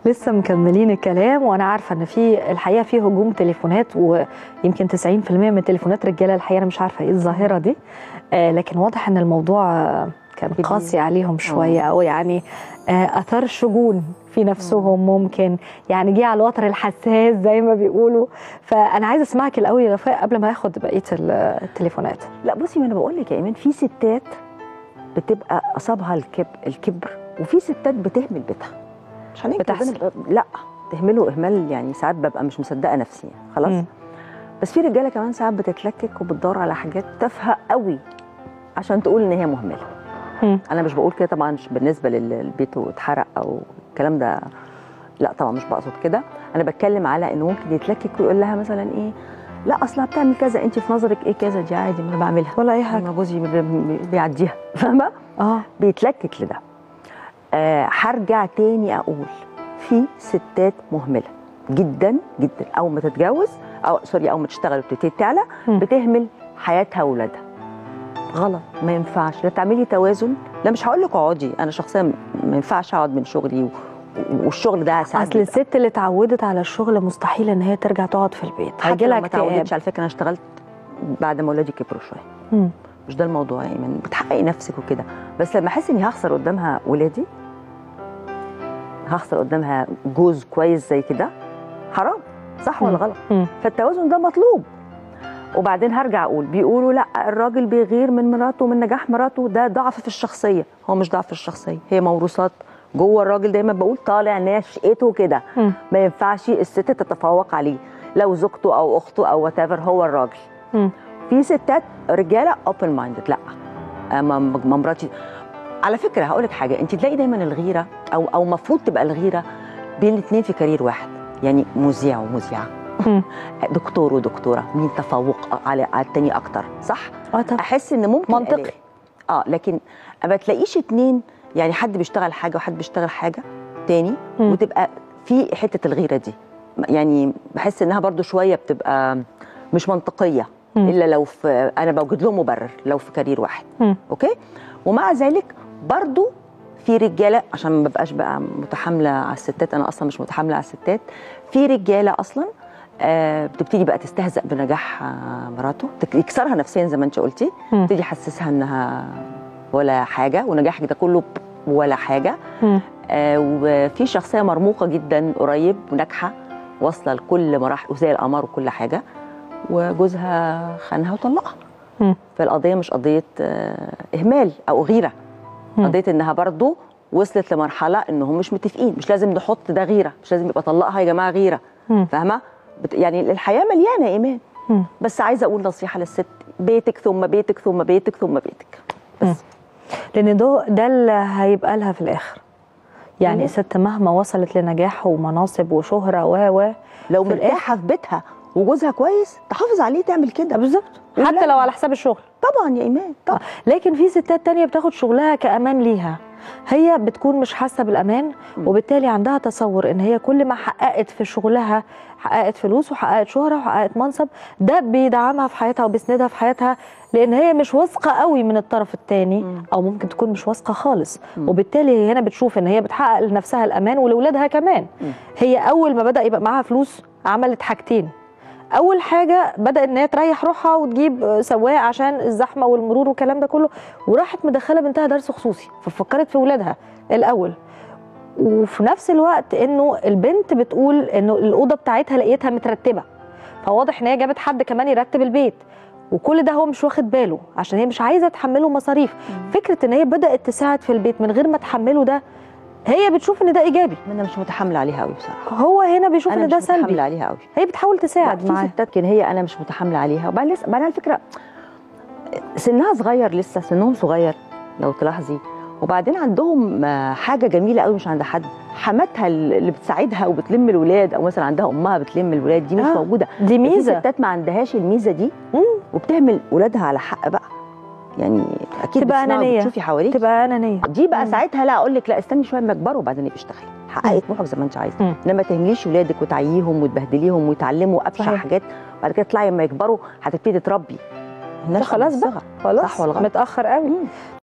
لسه مكملين الكلام وانا عارفه ان في الحقيقه في هجوم تليفونات ويمكن 90% من تليفونات رجاله الحقيقه انا مش عارفه ايه الظاهره دي آه لكن واضح ان الموضوع آه، كان كبير. قاسي عليهم شويه او يعني آه اثار شجون في نفسهم ممكن يعني جه على الوتر الحساس زي ما بيقولوا فانا عايزه اسمعك الاول يا وفاء قبل ما اخد بقيه ال- التليفونات لا بصي ما انا بقول لك يا ايمان في ستات بتبقى اصابها الكب الكبر وفي ستات بتهمل بيتها مش هننكر بتحصل. بين- لا تهمله اهمال يعني ساعات ببقى مش مصدقه نفسي خلاص مم. بس في رجاله كمان ساعات بتتلكك وبتدور على حاجات تافهه قوي عشان تقول ان هي مهمله مم. انا مش بقول كده طبعا مش بالنسبه للبيت واتحرق او الكلام ده لا طبعا مش بقصد كده انا بتكلم على انه ممكن يتلكك ويقول لها مثلا ايه لا اصلها بتعمل كذا انت في نظرك ايه كذا دي عادي ما انا بعملها ولا اي حاجه ما جوزي بي- بي- بيعديها فاهمه اه بيتلكك لده آه، هرجع تاني اقول في ستات مهمله جدا جدا اول ما تتجوز او سوري اول ما تشتغل وتبتدي تعلى مم. بتهمل حياتها واولادها غلط ما ينفعش لا تعملي توازن لا مش هقول لك اقعدي انا شخصيا ما ينفعش اقعد من شغلي و... والشغل ده ساعات اصل الست اللي اتعودت على الشغل مستحيل ان هي ترجع تقعد في البيت حتى هيجي لو لها ما اكتئاب تعودتش على فكره انا اشتغلت بعد ما ولادي كبروا شويه مم. مش ده الموضوع يعني من بتحققي نفسك وكده بس لما احس اني هخسر قدامها ولادي هخسر قدامها جوز كويس زي كده حرام صح ولا مم. غلط مم. فالتوازن ده مطلوب وبعدين هرجع اقول بيقولوا لا الراجل بيغير من مراته ومن نجاح مراته ده ضعف في الشخصيه هو مش ضعف في الشخصيه هي موروثات جوه الراجل دايما بقول طالع نشأته كده مم. ما ينفعش الست تتفوق عليه لو زوجته او اخته او وات هو الراجل مم. في ستات رجاله اوبن مايندد لا آه، ما ما مراتي على فكره هقول لك حاجه انت تلاقي دايما الغيره او او المفروض تبقى الغيره بين الاثنين في كارير واحد يعني مذيع ومذيعه مم. دكتور ودكتوره مين تفوق على على التاني اكتر صح اه طبعا احس ان ممكن منطقي. ألاقي- اه لكن ما تلاقيش اتنين يعني حد بيشتغل حاجه وحد بيشتغل حاجه تاني مم. وتبقى في حته الغيره دي يعني بحس انها برضو شويه بتبقى مش منطقيه مم. الا لو في انا بوجد لهم مبرر لو في كارير واحد مم. اوكي ومع ذلك برضو في رجاله عشان ما ببقاش بقى متحامله على الستات انا اصلا مش متحامله على الستات في رجاله اصلا آه بتبتدي بقى تستهزأ بنجاح آه مراته تك- يكسرها نفسيا زي ما انت قلتي مم. تبتدي يحسسها انها ولا حاجه ونجاحك ده كله ولا حاجه مم. آه وفي شخصيه مرموقه جدا قريب وناجحه واصله لكل مراحل وزي القمر وكل حاجه وجوزها خانها وطلقها مم. فالقضيه مش قضيه آه اهمال او غيره مم. قضيه انها برضو وصلت لمرحله انهم مش متفقين مش لازم نحط ده غيره مش لازم يبقى طلقها يا جماعه غيره مم. فاهمه بت- يعني الحياه مليانه ايمان مم. بس عايزه اقول نصيحه للست بيتك ثم بيتك ثم بيتك ثم بيتك بس لان ده ده اللي هيبقى لها في الاخر يعني مم. الست مهما وصلت لنجاح ومناصب وشهره و و لو في مرتاحه في بيتها وجوزها كويس تحافظ عليه تعمل كده بالظبط حتى ولا- لو على حساب الشغل طبعا يا ايمان طبعا لكن في ستات تانية بتاخد شغلها كأمان ليها هي بتكون مش حاسة بالأمان مم. وبالتالي عندها تصور إن هي كل ما حققت في شغلها حققت فلوس وحققت شهرة وحققت منصب ده بيدعمها في حياتها وبيسندها في حياتها لأن هي مش واثقة قوي من الطرف التاني مم. أو ممكن تكون مش واثقة خالص مم. وبالتالي هي هنا بتشوف إن هي بتحقق لنفسها الأمان ولأولادها كمان مم. هي أول ما بدأ يبقى معاها فلوس عملت حاجتين اول حاجه بدات ان هي تريح روحها وتجيب سواق عشان الزحمه والمرور والكلام ده كله وراحت مدخله بنتها درس خصوصي ففكرت في ولادها الاول وفي نفس الوقت انه البنت بتقول انه الاوضه بتاعتها لقيتها مترتبه فواضح ان هي جابت حد كمان يرتب البيت وكل ده هو مش واخد باله عشان هي مش عايزه تحمله مصاريف فكره ان هي بدات تساعد في البيت من غير ما تحمله ده هي بتشوف ان ده ايجابي انا مش متحامله عليها قوي بصراحه هو هنا بيشوف انا ان مش ده متحامله سلبي عليها قوي هي بتحاول تساعد في معاه ستات كان هي انا مش متحامله عليها وبعدين لسه بعدين على فكره سنها صغير لسه سنهم صغير لو تلاحظي وبعدين عندهم آه، حاجه جميله قوي مش عند حد حماتها اللي بتساعدها وبتلم الولاد او مثلا عندها امها بتلم الولاد دي مش آه، موجوده دي في ميزه ستات ما عندهاش الميزه دي مم. وبتهمل ولادها على حق بقى يعني اكيد تبقى بتسمعي أنانية. وبتشوفي حواليك تبقى انانيه دي بقى مم. ساعتها لا اقول لك لا استني شويه اما يكبروا وبعدين يبقى اشتغلي حققي طموحك زي ما انت عايزه مم. انما تهمليش ولادك وتعييهم وتبهدليهم ويتعلموا ابشع صحيح. حاجات بعد كده تطلعي لما يكبروا هتبتدي تربي الناس خلاص بقى صح خلاص ولا غلط؟ متاخر قوي مم.